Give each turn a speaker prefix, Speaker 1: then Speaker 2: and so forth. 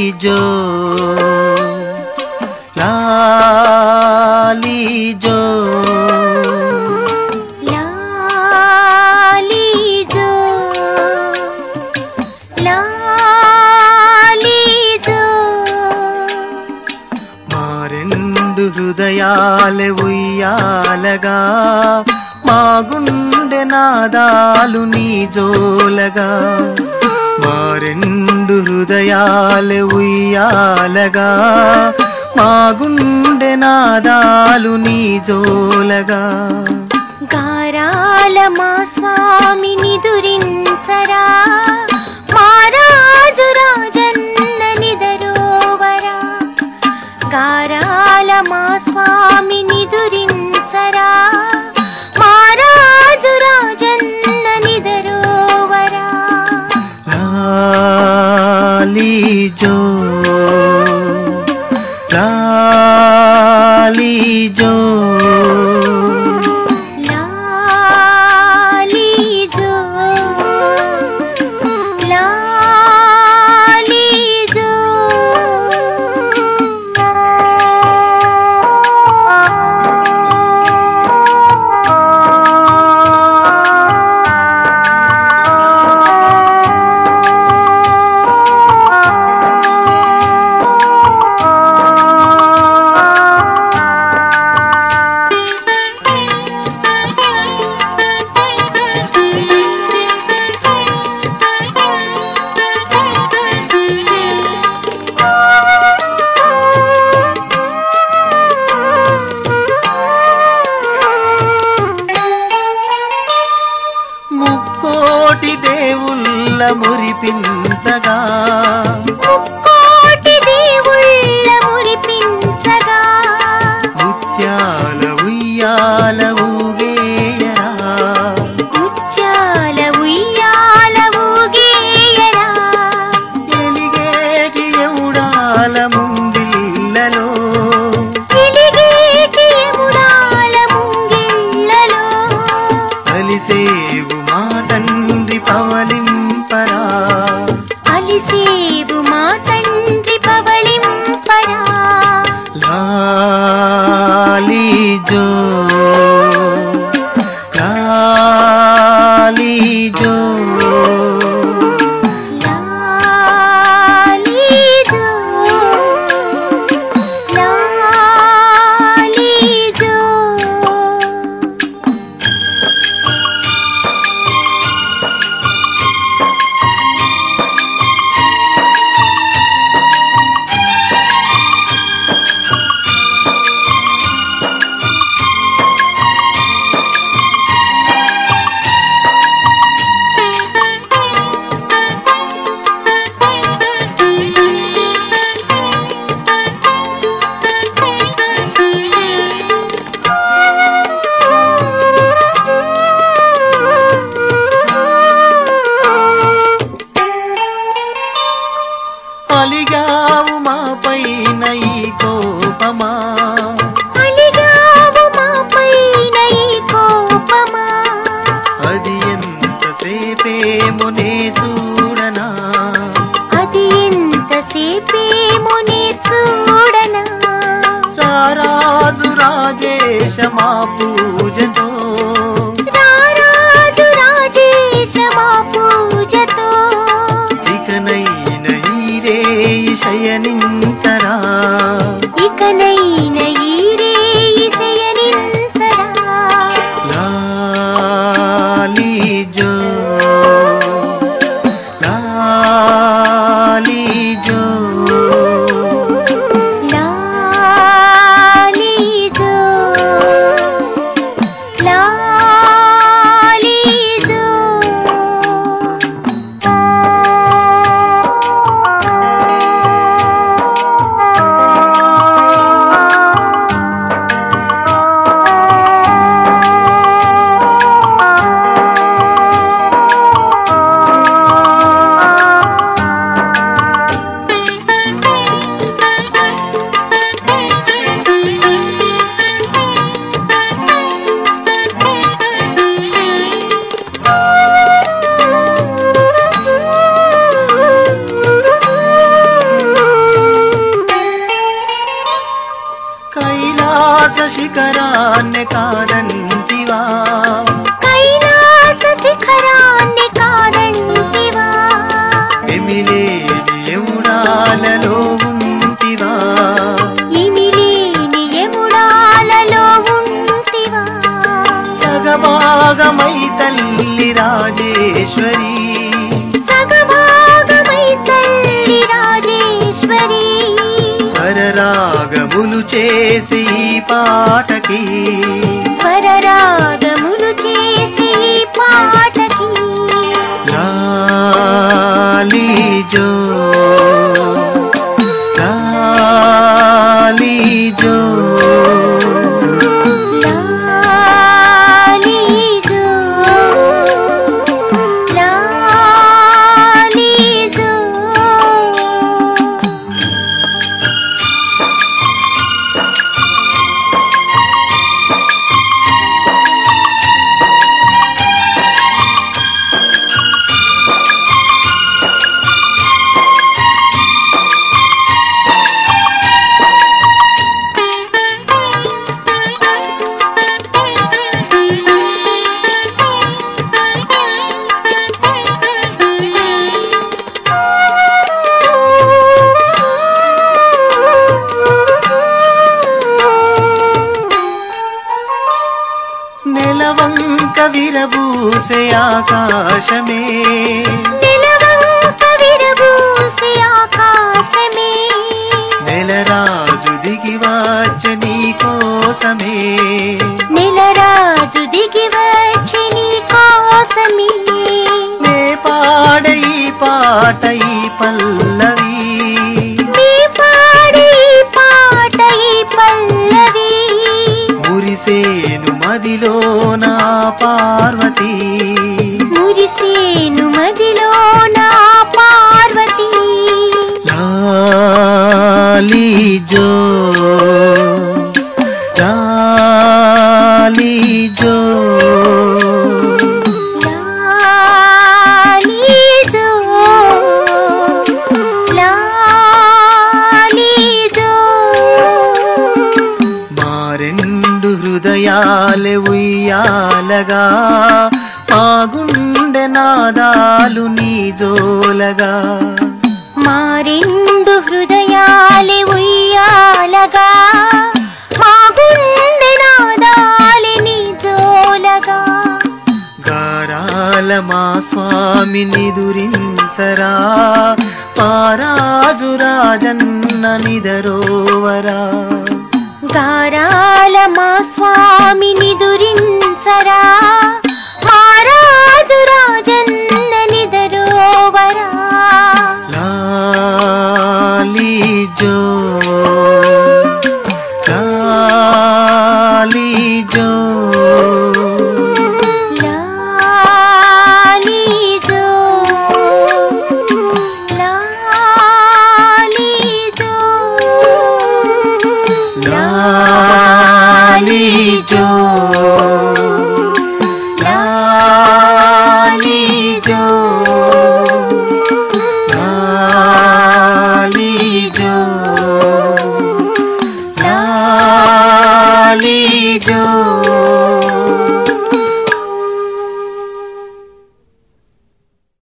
Speaker 1: జో లాలి జో
Speaker 2: లాలి జో లాలి జో
Speaker 1: మా రెండు హృదయాలే ఉయ్యాలగా మా గుండె నాదాలు నీ జోలగా మా రెండు హృదయాలే ఉయ్యాలగా మా గుండె నాదాలు నీ జోలగా
Speaker 2: గారాల మా స్వామిని దురించరా మా రాజు రాజన్న నిదరోవరా గారాల మా స్వామిని దురించరా మా రాజు రాజన్న నిదరోవరా
Speaker 1: లాలి జో లాలి జో
Speaker 2: లాలి జో లాలి జో
Speaker 1: ముక్కోటి దేవుళ్ళ మురిపించగా
Speaker 2: ముక్కోటి దేవుళ్ళ మురిపించగా
Speaker 1: ముత్యాల ఉయ్యాల ఊగేయరా
Speaker 2: ముత్యాల ఉయ్యాల ఊగేయరా
Speaker 1: ఎలిగేటి ఎవుడాల ముంగిళ్ళలో
Speaker 2: వెలిగేటి యమునాల ముంగిళ్ళలో
Speaker 1: కలిసేవు మా తండ్రి పవలింపరా
Speaker 2: అలిసేవు మా తండ్రి పవళింపరా
Speaker 1: లాలి జో లాలి జో
Speaker 2: లాలి జో లాలి జో
Speaker 1: అలిగావు మా పైన ఈ కోపమా
Speaker 2: అలిగావు మా పైన ఈ కోపమా
Speaker 1: అది ఎంతసేపేమో నే చూడనా
Speaker 2: అది ఎంతసేపేమో నే చూడనా
Speaker 1: రారాజు రాజేశ మా పూజతో
Speaker 2: రారాజు రాజేశ మా పూజతో
Speaker 1: ఇకనైన ఈ రేయి శయనించరా
Speaker 2: ఇకనైన ఈ రేయి శయనించరా
Speaker 1: లాలి జో లాలి జో
Speaker 2: లాలి జో లాలి జో
Speaker 1: లాలి కైలాస శిఖరాన్ని కాదంటివా
Speaker 2: కైలాస శిఖరాన్ని కాదంటివా
Speaker 1: ఎమిలేని ఎముడాలలో ఉంటివా
Speaker 2: ఇమిలేని యముడాలలో ఉంటివా
Speaker 1: సగభాగమై తల్లి రాజేశ్వరి
Speaker 2: సగభాగమై తల్లి రాజేశ్వరి
Speaker 1: స్వరరాగములు చేసి ఈ పాటకి
Speaker 2: స్వరరాగములు చేసి పాటకి
Speaker 1: లాలి జో లాలి జో
Speaker 2: లాలీజో లాలీజో
Speaker 1: నెలవంక విరబూసే ఆకాశమే
Speaker 2: నిలవంక విరబూసే ఆకాశమే
Speaker 1: నెలరాజు దిగి వచ్చ నీ కోసమే
Speaker 2: నెలరాజు దిగి వచ్చి నీ కోసమే
Speaker 1: నే పాడ ఈ పాట ఈ పల్లవి
Speaker 2: మీ పాడి పాట ఈ పల్లవి
Speaker 1: మురిసేను మదిలో నా పార్వతి
Speaker 2: మురిసేను మదిలో నా పార్వతి
Speaker 1: లాలి జో లాలి జో
Speaker 2: లాలీజో లాలీజో
Speaker 1: మా రెండు హృదయాలే ఉయ్యాలగా మా గుండె నాదాలు నీ జోలగా
Speaker 2: మా రెండు హృదయాలే ఉయ్యాలగా మా గుండె నాదాలిని జోలగా
Speaker 1: గారాల మా స్వామిని దురించరా పారాజు రాజన్న నిదరోవరా
Speaker 2: గారాల మా స్వామిని దురించరా మహారాజు రాజన్న నిదరోవరా
Speaker 1: లాలి జో